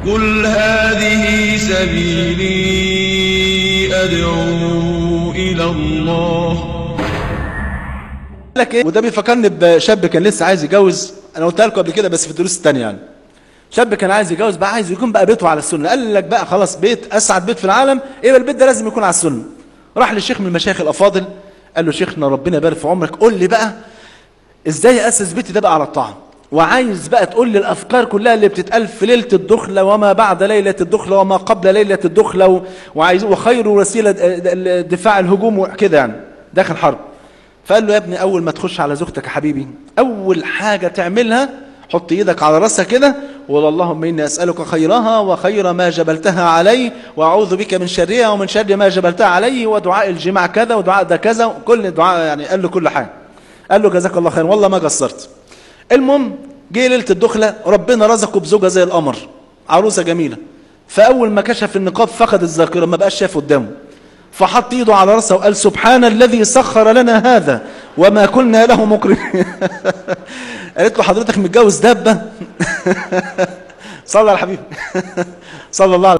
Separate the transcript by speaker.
Speaker 1: قل هذه سبيلي أدعو إلى الله
Speaker 2: لك ايه وده بيفكرني بشاب كان لسه عايز يتجوز انا قلتها لكم قبل كده بس في الدروس الثانيه يعني شاب كان عايز يتجوز بقى عايز يكون بقى بيته على السنه قال لك بقى خلاص بيت اسعد بيت في العالم يبقى البيت ده لازم يكون على السنه راح للشيخ من المشايخ الافاضل قال له شيخنا ربنا يبارك في عمرك قول لي بقى ازاي اسس بيتي ده بقى على الطاعه وعايز بقى تقول لي الافكار كلها اللي بتتقال في ليله الدخله وما بعد ليله الدخله وما قبل ليله الدخله و- وعايز وخير وسيله دفاع الهجوم وكده يعني داخل حرب فقال له يا ابني اول ما تخش على زوجتك يا حبيبي اول حاجه تعملها حط ايدك على راسها كده وقول اللهم اني اسالك خيرها وخير ما جبلتها علي واعوذ بك من شرها ومن شر ما جبلتها علي ودعاء الجماع كذا ودعاء ده كذا كل دعاء يعني قال له كل حاجه قال له جزاك الله خير والله ما قصرت المهم جه ليله الدخله ربنا رزقه بزوجه زي القمر عروسه جميله فاول ما كشف النقاب فقد الذاكره ما بقاش شايف قدامه فحط ايده على راسه وقال سبحان الذي سخر لنا هذا وما كنا له مقرنين قالت له حضرتك متجوز دابه صلى على الحبيب صلى الله عليه